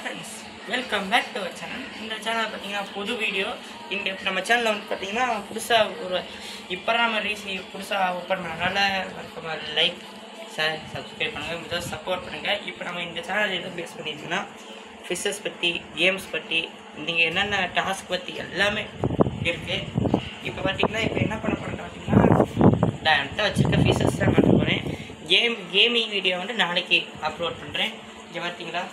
Friends welcome back to our channel இந்த channel பார்த்தீங்கன்னா புது வீடியோ இந்த நம்ம சேனலில் வந்து பார்த்தீங்கன்னா புதுசாக ஒரு இப்போ நம்ம ரீசி புதுசாக ஓப்பன் பண்ணனால லைக் ஷேர் சப்ஸ்கிரைப் பண்ணுங்கள் முதல்ல சப்போர்ட் பண்ணுங்கள் இப்போ நம்ம இந்த சேனல் எதை பேஸ் பண்ணியிருக்கோன்னா ஃபிஷஸ் பற்றி கேம்ஸ் பற்றி நீங்கள் என்னென்ன டாஸ்க் பற்றி எல்லாமே இருக்குது இப்போ பார்த்தீங்கன்னா இப்போ என்ன பண்ண போகிறேன் பார்த்தீங்கன்னா நான் என்கிட்ட வச்சுருக்க ஃபீச்சர்ஸ் தான் பண்ண போகிறேன் கேம் கேமிங் வீடியோ வந்து நாளைக்கு அப்லோட் பண்ணுறேன் இங்கே பார்த்தீங்களா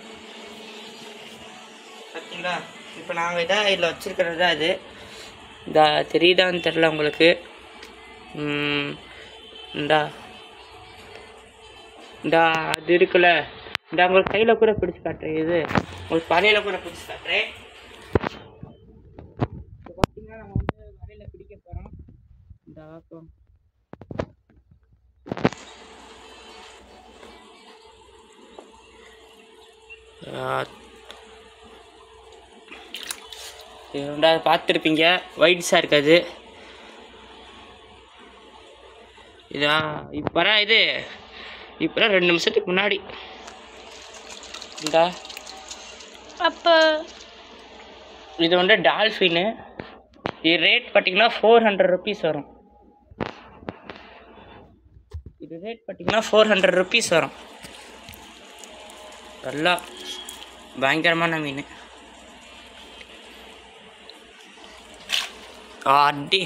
பார்த்தீங்களா இப்போ நாங்கள் இதான் இதில் வச்சுருக்கிறது தான் இது இந்த தெரியுதான்னு தெரில உங்களுக்கு ம், இந்தா இந்தா அது இருக்குல்ல இந்த உங்களுக்கு கையில் கூட பிடிச்சி காட்டுறேன் இது உங்களுக்கு வலையில் கூட பிடிச்சி காட்டுறேன் இப்போ பார்த்தீங்கன்னா நம்ம வந்து வலையில் பிடிக்க போகிறோம் இந்த ஆக்கம் இது ரெண்டாவது பார்த்துருப்பீங்க ஒயிட்ஸாக இருக்காது இதா இப்போ இது இப்போ ரெண்டு நிமிஷத்துக்கு முன்னாடி இந்தா அப்போ இது வந்து டால்ஃபின்னு இது ரேட் பார்த்தீங்கன்னா ஃபோர் ஹண்ட்ரட் ருபீஸ் வரும் இது ரேட் பார்த்தீங்கன்னா ஃபோர் ஹண்ட்ரட் ருபீஸ் வரும் நல்லா பயங்கரமான மீன் அடி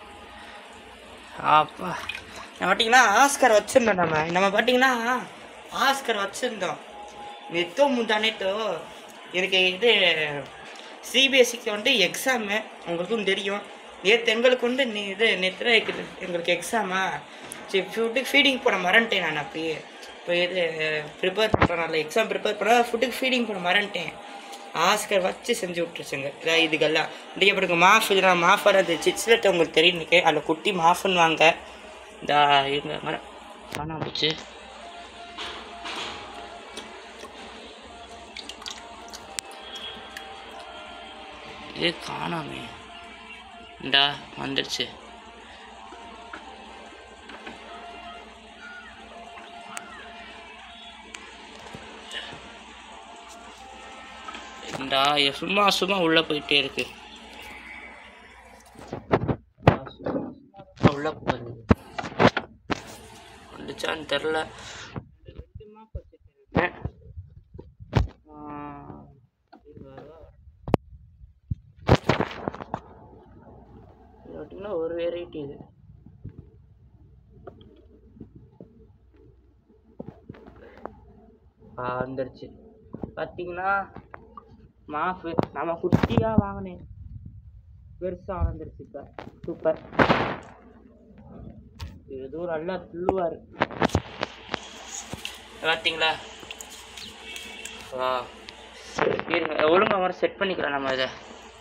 அப்பா நான் பார்த்தீங்கன்னா ஆஸ்கர் வச்சுருந்தோம் நம்ம நம்ம பார்த்தீங்கன்னா ஆஸ்கர் வச்சுருந்தோம் நெத்தோ முந்தானேத்தோ எனக்கு இது சிபிஎஸ்சிக்கு வந்து எக்ஸாமு உங்களுக்கும் தெரியும் நேற்று எங்களுக்கு வந்து நே- இது நேற்று எங்களுக்கு எக்ஸாமா சரி ஃபுட்டுக்கு ஃபீடிங் பண்ண மறந்துட்டேன் நான் அப்பயே இப்போ இது ப்ரிப்பேர் பண்ணுறேன் எக்ஸாம் ப்ரிப்பேர் பண்ண ஃபுட்டுக்கு ஃபீடிங் பண்ண மறந்துட்டேன் ஆஸ்கர் வச்சு செஞ்சு விட்டுருச்சுங்க இதான் இதுக்கெல்லாம் இன்றைக்கி அப்புறம் மாஃப் இதெல்லாம் மாஃப் வராது சிட்ஸ்லெட் உங்களுக்கு தெரியும் இன்னைக்கு அதில் குட்டி மாஃப்னு வாங்க இந்த இருங்க மரம் காணாம போச்சு இது காணாமே இந்தா வந்துடுச்சு இந்தா இது சும்மா சும்மா உள்ள போயிட்டே இருக்கு சும்மா உள்ள போகுது வந்துச்சான்னு தெரில ஒரு வெரைட்டி இது ஆ வந்துருச்சு பார்த்தீங்கன்னா மாஃபு நம்ம குட்டியாக வாங்கினேன் பெருசாக வளர்ந்துருச்சு இப்போ சூப்பர் எதுவும் நல்லா துள்ளுவார் பார்த்தீங்களா வா இருங்க ஒழுங்கா மாதிரி செட் பண்ணிக்கலாம் நம்ம இதை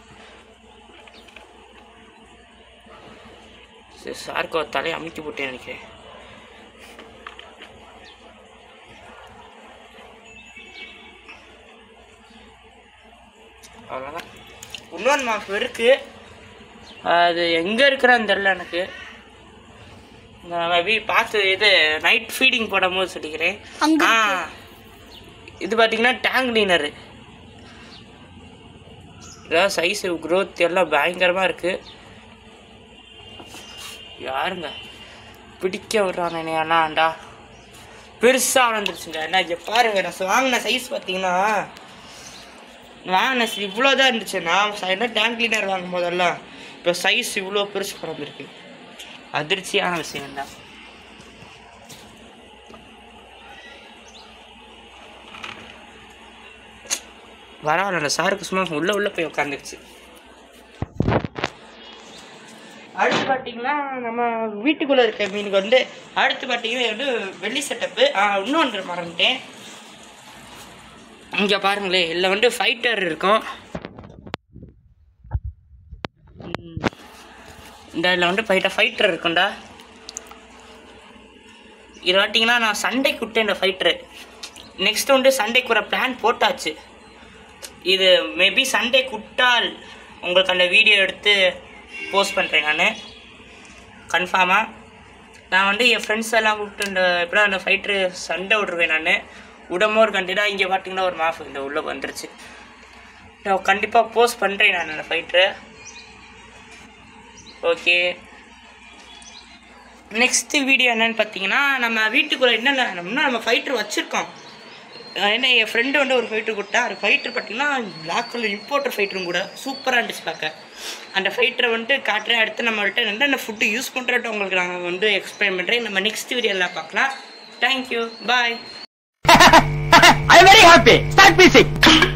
சரி சாருக்கு ஒரு தலையை அமுக்கி போட்டேன் நினைக்கிறேன் அவ்வளோதான் இன்னொன்று மாஃப் இருக்கு அது எங்கே இருக்கிறான்னு தெரில எனக்கு நான் மேபி பார்த்து இது நைட் ஃபீடிங் போடும்போது சொல்லிக்கிறேன் அங்க ஆ இது பார்த்தீங்கன்னா டேங்க் கிளீனரு இதான் சைஸு growth எல்லாம் பயங்கரமாக இருக்குது யாருங்க பிடிக்க விட்றானே அண்ணாண்டா பெருசாக வளர்ந்துருச்சுங்க என்ன இங்கே பாருங்க நான் வாங்கின சைஸ் பார்த்தீங்கன்னா வாங்கின இவ்வளோ தான் இருந்துச்சு நான் ச- என்ன டேங்க் கிளீனர் வாங்கும் போதெல்லாம் இப்போ சைஸ் இவ்வளோ பெருசு பிறந்திருக்கு அதிர்ச்சியான விஷயம் தான் பரவாயில்ல சாருக்கு சும்மா உள்ள உள்ள போய் உட்காந்துருச்சு அடுத்து பார்த்தீங்கன்னா நம்ம வீட்டுக்குள்ளே இருக்க மீனுக்கு வந்து அடுத்து பார்த்தீங்கன்னா இது வந்து வெள்ளி செட்டப்பு இன்னொன்று மறந்துட்டேன் இங்கே பாருங்களேன் இதில் வந்து ஃபைட்டர் இருக்கும் ம். இந்த இதில் வந்து ஃபைட்டர் ஃபைட்டர் இருக்கும்டா இது பார்த்தீங்கன்னா நான் சண்டைக்கு விட்டேன் இந்த ஃபைட்டரு நெக்ஸ்ட் வந்து சண்டைக்கு ஒரு பிளான் போட்டாச்சு இது மேபி சண்டே குட்டால் உங்களுக்கு அந்த வீடியோ எடுத்து போஸ்ட் பண்ணுறேன் நான் கன்ஃபார்மாக நான் வந்து என் ஃப்ரெண்ட்ஸ் எல்லாம் கூப்பிட்டு இந்த எப்படியும் அந்த ஃபைட்ரு சண்டை விட்ருவேன் நான் உடமோர் கண்டிப்பாக இங்கே பார்த்தீங்கன்னா ஒரு மாஃப் இந்த உள்ளே வந்துருச்சு நான் கண்டிப்பாக போஸ்ட் பண்ணுறேன் நான் அந்த ஃபைட்டரை ஓகே நெக்ஸ்ட் வீடியோ என்னன்னு பார்த்தீங்கன்னா நம்ம வீட்டுக்குள்ளே என்னென்ன இன்னும் நம்ம ஃபைட்டர் வச்சுருக்கோம் என்ன என் ஃப்ரெண்டு வந்து ஒரு ஃபைட்டர் கொடுத்தா அந்த ஃபைட்டர் பார்த்தீங்கன்னா பிளாக் கலர் இம்போர்ட்டர் ஃபைட்டரும் கூட சூப்பராக இருந்துச்சு பார்க்க அந்த ஃபைட்டரை வந்துட்டு காட்டுறேன் அடுத்து நம்மள்ட்ட என்னென்ன ஃபுட்டு யூஸ் பண்ணுறது உங்களுக்கு நாங்கள் வந்து எக்ஸ்பிளைன் பண்ணுறேன் நம்ம நெக்ஸ்ட் வீடியோவில் பார்க்கலாம் thank you bye I am very happy. Start music.